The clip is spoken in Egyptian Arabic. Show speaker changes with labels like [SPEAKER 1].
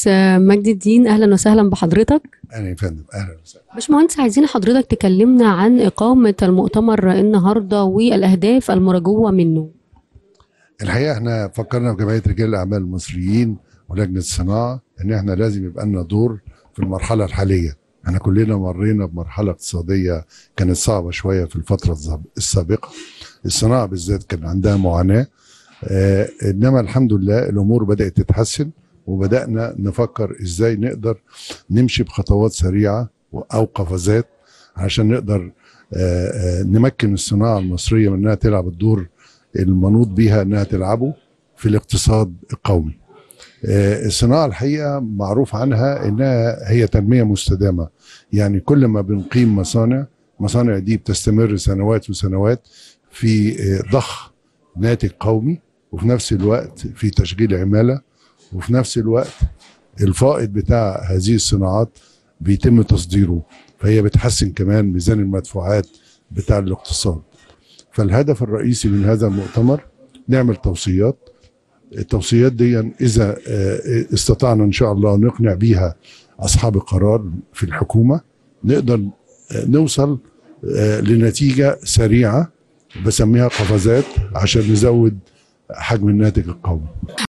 [SPEAKER 1] باشمهندس مجدي الدين اهلا وسهلا بحضرتك
[SPEAKER 2] اهلا يا فندم اهلا وسهلا
[SPEAKER 1] باشمهندس عايزين حضرتك تكلمنا عن اقامه المؤتمر النهارده والاهداف المرجوه منه
[SPEAKER 2] الحقيقه احنا فكرنا في جمعيه رجال الاعمال المصريين ولجنه الصناعه ان احنا لازم يبقى لنا دور في المرحله الحاليه احنا كلنا مرينا بمرحله اقتصاديه كانت صعبه شويه في الفتره الساب- السابقه الصناعه بالذات كان عندها معاناه آه انما الحمد لله الامور بدات تتحسن وبدانا نفكر ازاي نقدر نمشي بخطوات سريعه او قفزات عشان نقدر آه آه نمكن الصناعه المصريه من انها تلعب الدور المنوط بيها انها تلعبه في الاقتصاد القومي. آه، الصناعه الحقيقه معروف عنها انها هي تنميه مستدامه يعني كل ما بنقيم مصانع المصانع دي بتستمر سنوات وسنوات في آه، ضخ ناتج قومي وفي نفس الوقت في تشغيل عماله وفي نفس الوقت الفائض بتاع هذه الصناعات بيتم تصديره فهي بتحسن كمان ميزان المدفوعات بتاع الاقتصاد فالهدف الرئيسي من هذا المؤتمر نعمل توصيات التوصيات دي اذا آه، استطعنا ان شاء الله نقنع بيها اصحاب القرار في الحكومه نقدر آه، نوصل آه، لنتيجه سريعه بسميها قفزات عشان نزود حجم الناتج القومي